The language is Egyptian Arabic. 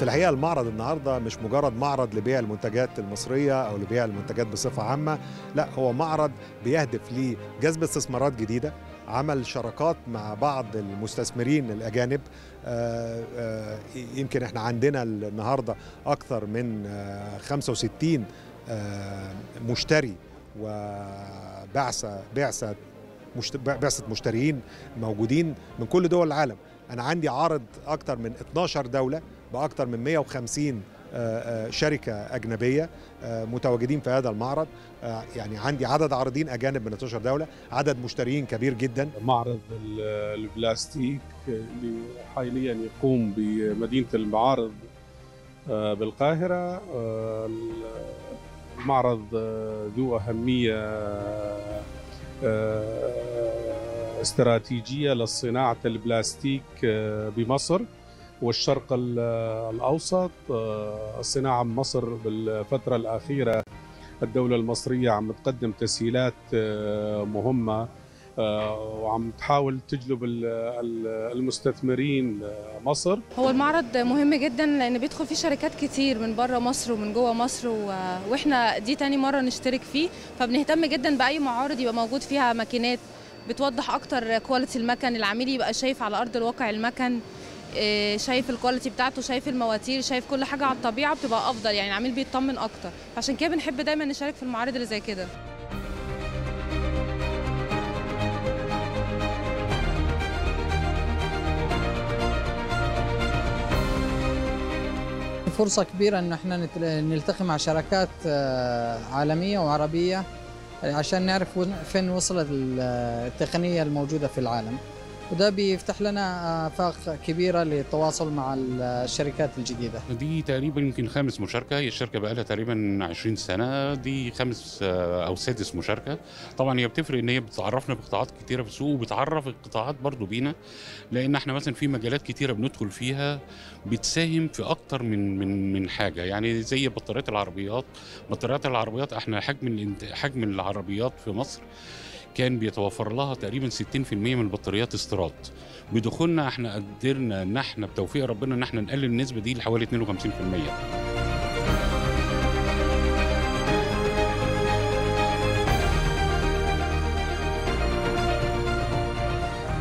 الحقيقه المعرض النهارده مش مجرد معرض لبيع المنتجات المصريه او لبيع المنتجات بصفه عامه لا هو معرض بيهدف لجذب استثمارات جديده عمل شراكات مع بعض المستثمرين الاجانب آه، آه، يمكن احنا عندنا النهارده اكثر من آه، 65 آه، مشتري وبعثه بعثه مشت- بعثه مشتريين موجودين من كل دول العالم انا عندي عارض اكثر من 12 دوله باكثر من 150 آه، آه، شركه اجنبيه آه، متواجدين في هذا المعرض آه، يعني عندي عدد عارضين اجانب من 12 دوله عدد مشترين كبير جدا معرض ال- البلاستيك اللي حاليا يقوم بمدينة المعارض آه، بالقاهرة آه، المعرض آه، ذو أهمية آه، استراتيجية لصناعة البلاستيك آه، بمصر والشرق ال- الأوسط آه، الصناعة بمصر بالفترة الأخيرة الدولة المصرية عم تقدم تسهيلات آه، مهمة آه، وعم تحاول تجلب ال- ال- المستثمرين مصر هو المعرض مهم جدا لان بيدخل فيه شركات كتير من بره مصر ومن جوه مصر و... واحنا دي تاني مره نشترك فيه فبنهتم جدا باي معارض يبقى موجود فيها ماكينات بتوضح اكتر كواليتي المكن العميل يبقى شايف على ارض الواقع المكن إيه، شايف الكواليتي بتاعته شايف المواتير شايف كل حاجه على الطبيعه بتبقى افضل يعني العميل بيطمن اكتر عشان كده بنحب دايما نشارك في المعارض اللي زي كده فرصة كبيرة إن احنا نت- نلتقي مع شركات آه، عالمية وعربية عشان نعرف وين- فين وصلت ال- التقنية الموجودة في العالم وده بيفتح لنا آفاق كبيرة للتواصل مع الشركات الجديدة دي تقريبا يمكن خامس مشاركة هي الشركة بقى لها تقريبا 20 سنة دي خامس آه، أو سادس مشاركة طبعا هي بتفرق إن هي بتعرفنا بقطاعات كتيرة في السوق وبتعرف القطاعات برضو بينا لأن احنا مثلا في مجالات كتيرة بندخل فيها بتساهم في أكتر من من من حاجة يعني زي بطاريات العربيات بطاريات العربيات احنا حجم الانت- حجم العربيات في مصر كان بيتوفر لها تقريبا 60% من البطاريات استيراد بدخولنا احنا قدرنا ان احنا بتوفيق ربنا ان احنا نقلل النسبه دي لحوالي 52%